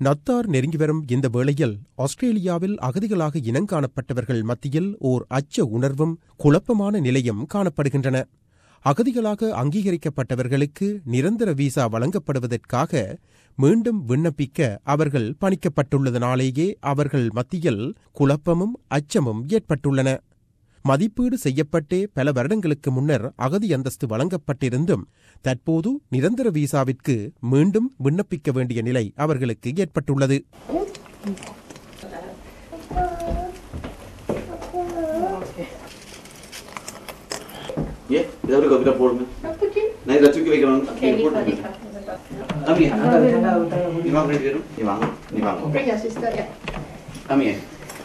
நத்தார் நெருங்கி வரும் இந்த வேளையில் ஆஸ்திரேலியாவில் அகதிகளாக இனங்காணப்பட்டவர்கள் மத்தியில் ஓர் அச்ச உணர்வும் குழப்பமான நிலையும் காணப்படுகின்றன அகதிகளாக அங்கீகரிக்கப்பட்டவர்களுக்கு நிரந்தர விசா வழங்கப்படுவதற்காக மீண்டும் விண்ணப்பிக்க அவர்கள் பணிக்கப்பட்டுள்ளதனாலேயே அவர்கள் மத்தியில் குழப்பமும் அச்சமும் ஏற்பட்டுள்ளன மதிப்பீடு செய்யப்பட்டே பல வருடங்களுக்கு முன்னர் அகதி அந்தஸ்து வழங்கப்பட்டிருந்தும் தற்போது நிரந்தர விசாவிற்கு மீண்டும் விண்ணப்பிக்க வேண்டிய நிலை அவர்களுக்கு ஏற்பட்டுள்ளது ஏ இதை ஒரு கவிதை போடுங்க நான் இதை தூக்கி வைக்கிறேன் நீங்க போட்டுருங்க. அம்மி, அங்க இருங்க, அங்க இருங்க. நீ வாங்க ரெண்டு பேரும் நீ வாங்க நீ வாங்க Bring your sister, yeah. அம்மியே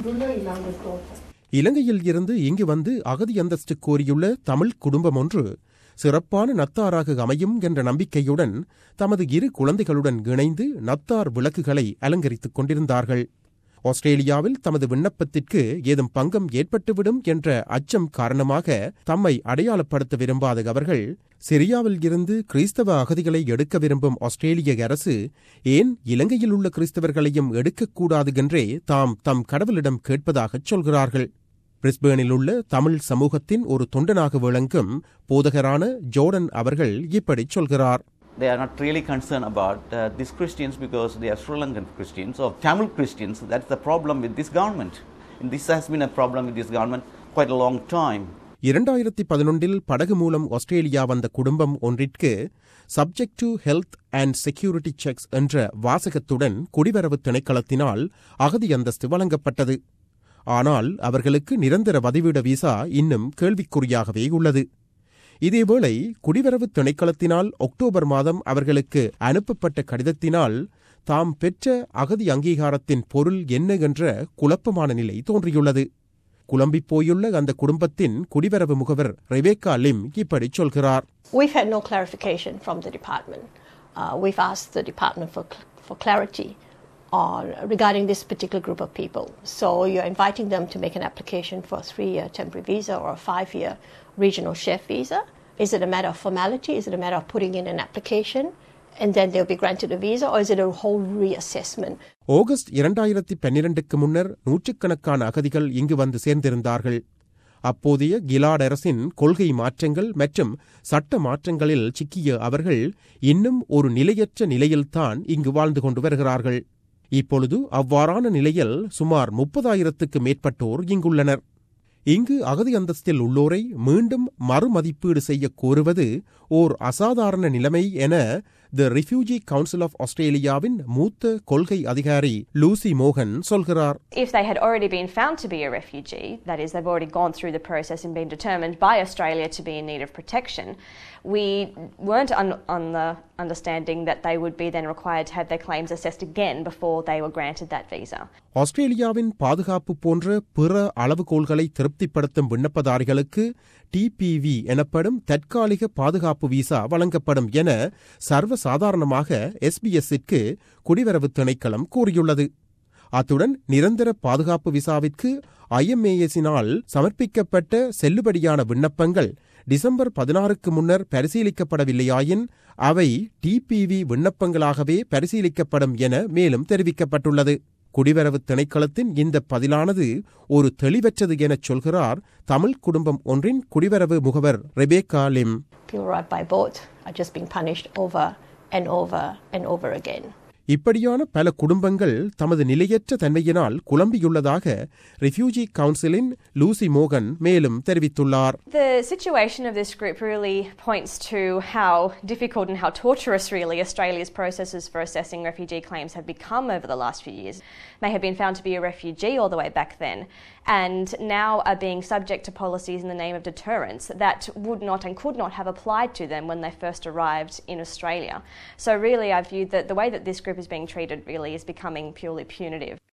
இலங்கையில் இருந்து இங்கு வந்து அகதி அந்தஸ்து கோரியுள்ள தமிழ் குடும்பம் ஒன்று சிறப்பான நத்தாராக அமையும் என்ற நம்பிக்கையுடன் தமது இரு குழந்தைகளுடன் இணைந்து நத்தார் விளக்குகளை அலங்கரித்துக் கொண்டிருந்தார்கள் ஆஸ்திரேலியாவில் தமது விண்ணப்பத்திற்கு ஏதும் பங்கம் ஏற்பட்டுவிடும் என்ற அச்சம் காரணமாக தம்மை அடையாளப்படுத்த விரும்பாத அவர்கள் சிரியாவில் இருந்து கிறிஸ்தவ அகதிகளை எடுக்க விரும்பும் ஆஸ்திரேலிய அரசு ஏன் இலங்கையில் உள்ள கிறிஸ்தவர்களையும் எடுக்கக்கூடாது என்றே தாம் தம் கடவுளிடம் கேட்பதாகச் சொல்கிறார்கள் பிரிஸ்பேனில் உள்ள தமிழ் சமூகத்தின் ஒரு தொண்டனாக விளங்கும் போதகரான ஜோர்டன் அவர்கள் இப்படிச் சொல்கிறார் they are not really concerned about uh, these Christians because they are Sri Lankan Christians or Tamil Christians. That's the problem with this government. And this has been a problem with this government quite a long time. இரண்டாயிரத்தி பதினொன்றில் படகு மூலம் Australia வந்த குடும்பம் ஒன்றிற்கு subject to health and security checks என்ற வாசகத்துடன் குடிவரவு திணைக்களத்தினால் அகதி அந்தஸ்து வழங்கப்பட்டது ஆனால் அவர்களுக்கு நிரந்தர வதிவிட விசா இன்னும் கேள்விக்குறியாகவே உள்ளது இதேவேளை குடிவரவு திணைக்களத்தினால் அக்டோபர் மாதம் அவர்களுக்கு அனுப்பப்பட்ட கடிதத்தினால் தாம் பெற்ற அகதி அங்கீகாரத்தின் பொருள் என்ன என்ற குழப்பமான நிலை தோன்றியுள்ளது குழம்பிப் போயுள்ள அந்த குடும்பத்தின் குடிவரவு முகவர் ரெபேக்கா லிம் இப்படி சொல்கிறார் We've had no clarification from the department. Uh, we've asked the department for, cl- for clarity on regarding this particular group of people. So you're inviting them to make an application for a three-year temporary visa or a five-year regional chef visa. Is it a matter of formality? Is it a matter of putting in an application and then they'll be granted a visa, or is it a whole reassessment? August இரண்டாயிரத்தி பன்னிரண்டுக்கு முன்னர் நூற்றுக்கணக்கான அகதிகள் இங்கு வந்து சேர்ந்திருந்தார்கள் அப்போதைய Gillard அரசின் கொள்கை மாற்றங்கள் மற்றும் சட்ட மாற்றங்களில் சிக்கிய அவர்கள் இன்னும் ஒரு நிலையற்ற நிலையில்தான் இங்கு வாழ்ந்து கொண்டு வருகிறார்கள் இப்பொழுது அவ்வாறான நிலையில் சுமார் முப்பதாயிரத்துக்கு மேற்பட்டோர் இங்குள்ளனர் இங்கு அகதி அந்தஸ்தில் உள்ளோரை மீண்டும் மறுமதிப்பீடு செய்ய கோருவது ஓர் அசாதாரண நிலைமை என தி ரிஃப்யூஜி கவுன்சில் ஆஃப் ஆஸ்திரேலியாவின் மூத்த கொள்கை அதிகாரி லூசி மோகன் சொல்கிறார் If they had already been found to be a refugee, that is, they've already gone through the process and been determined by Australia to be in need of protection, we weren't on, on the understanding that they would be then required to have their claims assessed again before they were granted that visa. ஆஸ்திரேலியாவின் பாதுகாப்பு போன்ற பிற அளவுகோல்களை திருப்திப்படுத்தும் விண்ணப்பதாரிகளுக்கு DPV எனப்படும் தற்காலிக பாதுகாப்பு visa வழங்கப்படும் என சர்வசாதாரணமாக எஸ்பிஎஸ்ஸிற்கு குடிவரவு திணைக்களம் கூறியுள்ளது அத்துடன் நிரந்தர பாதுகாப்பு விசாவிற்கு ஐஎம்ஏஎஸினால் சமர்ப்பிக்கப்பட்ட செல்லுபடியான விண்ணப்பங்கள் டிசம்பர் பதினாறுக்கு முன்னர் பரிசீலிக்கப்படவில்லையாயின் அவை டிபிவி விண்ணப்பங்களாகவே பரிசீலிக்கப்படும் என மேலும் தெரிவிக்கப்பட்டுள்ளது குடிவரவு திணைக்களத்தின் இந்த பதிலானது ஒரு தெளிவற்றது எனச் சொல்கிறார் தமிழ் குடும்பம் ஒன்றின் குடிவரவு முகவர் Rebecca Lim People arrived by boat are just being punished over and over and over again. இப்படியான பல குடும்பங்கள் தமது நிலையற்ற தன்மையினால் குழம்பியுள்ளதாக ரிஃப்யூஜி கவுன்சிலின் லூசி மோகன் மேலும் தெரிவித்துள்ளார் The situation of this group really points to how difficult and how torturous, really, Australia's processes for assessing refugee claims have become over the last few years. They have been found to be a refugee all the way back then, and now are being subject to policies in the name of deterrence that would not and could not have applied to them when they first arrived in Australia. So, really, I view that the way that this group is being treated really is becoming purely punitive.